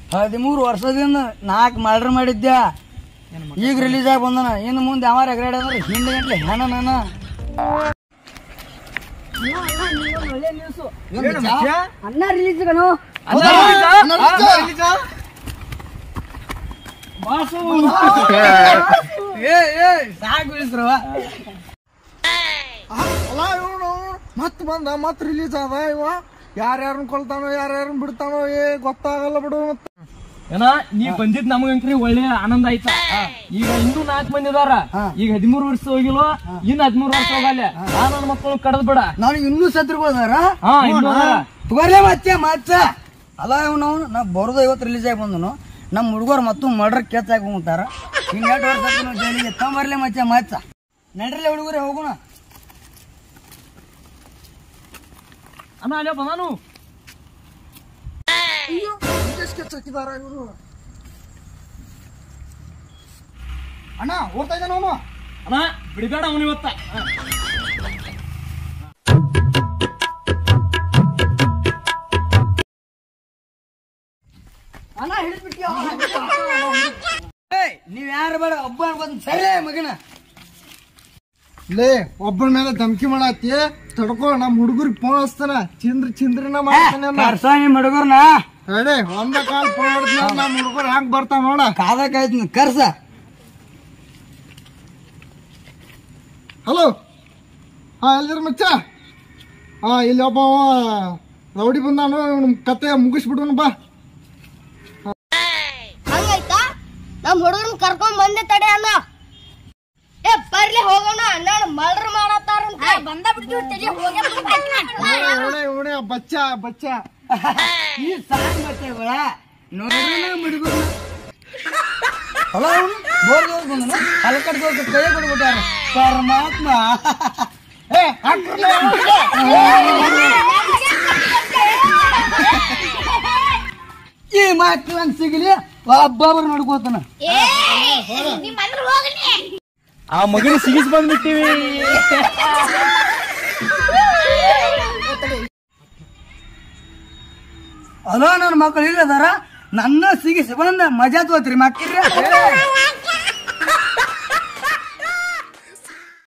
ಹದಿಮೂರು ವರ್ಷದಿಂದ ನಾಲ್ಕು ಮರ್ಡರ್ ಮಾಡಿದ್ದೆ ಈಗ ರಿಲೀಸ್ ಆಗಿ ಬಂದನ ಇನ್ನು ಮುಂದೆ ಯಾವ ಎಗ್ರಾಡ್ ಅಂದ್ರೆ ಹಿಂದೆ ಗಂಟ್ಲೆ ಹೆಣ ನಾನು ಅನ್ನ ರಿಲೀಸ್ ಕಣೋ ಏ ಏ ಸಾಕು ಇಳಿಸ್ರವ ಅಲ್ಲ ಇವನು ಮತ್ ಬಂದ ಮತ್ ರಿಲೀಸ್ ಆದ ಇವ ಯಾರ್ಯಾರನ್ನ ಕೊಲ್ತಾನೋ ಯಾರ್ಯಾರನ್ನ ಬಿಡ್ತಾನೋ ಏ ಗೊತ್ತಾಗಲ್ಲ ಬಿಡು ಮತ್ತ ಏನ ನೀ ಬಂದಿದ್ ನಮಗಂಕ್ರಿ ಒಳ್ಳೆ ಆನಂದ ಆಯ್ತಾ ಈಗ ಇನ್ನೂ ನಾಲ್ಕು ಮಂದಿ ಅದಾರ ಈಗ ಹದಿಮೂರು ವರ್ಷ ಹೋಗಿಲ್ಲ ಇನ್ನು ಹದಿಮೂರು ವರ್ಷ ಹೋಗಲ್ಲ ಆ ನನ್ನ ಮಕ್ಕಳು ಕಡದ್ ಬಿಡ ನಾನು ಇನ್ನೂ ಸತ್ರಿಬೋದಾರ ಹಾ ಇನ್ನೂ ಅದಾರ. ತಗೋರ್ಲೆ ಮತ್ತೆ ಮಚ್ಚ ಅಲ್ಲ ಇವನು ನಾ ಬರೋದು ಇವತ್ತು ರಿಲೀಸ್ ಆಗಿ ಬಂದನು ನಮ್ಮ ಹುಡುಗರು ಮತ್ತು ಮರ್ಡರ್ ಕೇಸ್ ಆಗಿ ಹೋಗ್ತಾರ ಇನ್ನು ಎರಡು ವರ್ಷ ಆಯ್ತು ನಾವು ಜೈಲಿಗೆ ತಗೊಂಬರ್ಲೆ ಮಚ್ಚ ಮಚ್ಚ ನಡ್ರಲೆ ಹುಡುಗರೇ ಹೋಗೋಣ ಅಣ್ಣ ಅಲ್ಲೇ ಬಂದಾನು ಸ್ಕೆಚ್ ಹಾಕಿದಾರ ಇವರು ಅಣ್ಣ ಓಡ್ತಾ ಇದ್ದಾನ ಅವನು ಅಣ್ಣ ಬಿಡಬೇಡ ಅವನು ಇವತ್ತ ಅಣ್ಣ ಹಿಡಿದ್ಬಿಟ್ಟಿಯ ನೀವ್ ಯಾರು ಬೇಡ ಒಬ್ಬ ಅನ್ಕೊಂಡ್ ಸರಿ ಮಗನ ಲೇ ಒಬ್ಬನ ಮೇಲೆ ಧಮಕಿ ಮಾಡತ್ತಿ ತಡ್ಕೋ ನಮ್ ಹುಡುಗರಿಗೆ ಫೋನ್ ಹಚ್ತಾನ ಚಿಂದ್ರ ಚಿಂದ್ರಿನ ಮಾಡ್ತಾನೆ ಅವ್ನ. ಕರ್ಸ ನಿಮ್ ಹುಡುಗರ್ನ ಅಡೆ ಒಂದ ಕಾಲ್ ಫೋನ್ ಹೊಡೆದ್ ನಮ್ ಹುಡುಗರು ಹ್ಯಾಂಗ್ ಬರ್ತಾವ ನೋಡ ಕಾದಕ್ಕಾಯ್ತು ಕರ್ಸ ಹಲೋ ಹಾ ಎಲ್ಲಿರ ಮಚ್ಚ ಹಾ ಇಲ್ಲಿ ಒಬ್ಬ ಅವ ರೌಡಿ ಬಂದಾನು ಇವ್ನ ಕತೆ ಮುಗಿಸ್ಬಿಡುನು ಬಾ ಹಂಗಾಯ್ತಾ ನಮ್ ಹುಡುಗರನ್ನ ಕರ್ಕೊಂಡ್ ಬಂದೆ ತಡೆ ಅಣ್ಣ ಏ ಬರ್ಲಿ ಹೋಗೋಣ ಅಣ್ಣ ಮಲ್ರ ಮಾಡತ್ತಾರಂತ ಬಂದ ಬಿಡ್ತೀವಿ ಇವನೇ ಇವನೇ ಬಚ್ಚ ಬಚ್ಚ ಈ ಸಾಂಗ್ ಬರ್ತೇವಳ ನೋಡ್ರಿ ಹುಡುಗರ್ನ ಅಲ್ಲ ಅವನು ಬೋರ್ಗೆ ಹೋಗಿ ಬಂದನು ಅಲ್ಲಿ ಕಟ್ಕೊಂಡು ಕೈ ಕೊಡ್ಬಿಟ್ಟಾರ ಪರಮಾತ್ಮ ಏ ಹಾಕ್ರಲ್ಲ ಈ ಮಾತು ಹಂಗ್ ಸಿಗಲಿ ಒಬ್ಬೊಬ್ರು ನೋಡ್ಕೋತಾನ ಆ ಮಗನ ಸಿಗಿಸ್ ಬಂದ್ಬಿಟ್ಟಿವಿ ಅಲೋ ನನ್ನ ಮಕ್ಕಳು ಇಲ್ಲದಾರ ನನ್ನ ಸಿಗಿಸಿ ಬಂದ ಮಜಾ ತೋತ್ರಿ ಮಕ್ಕಿರ್ರಿ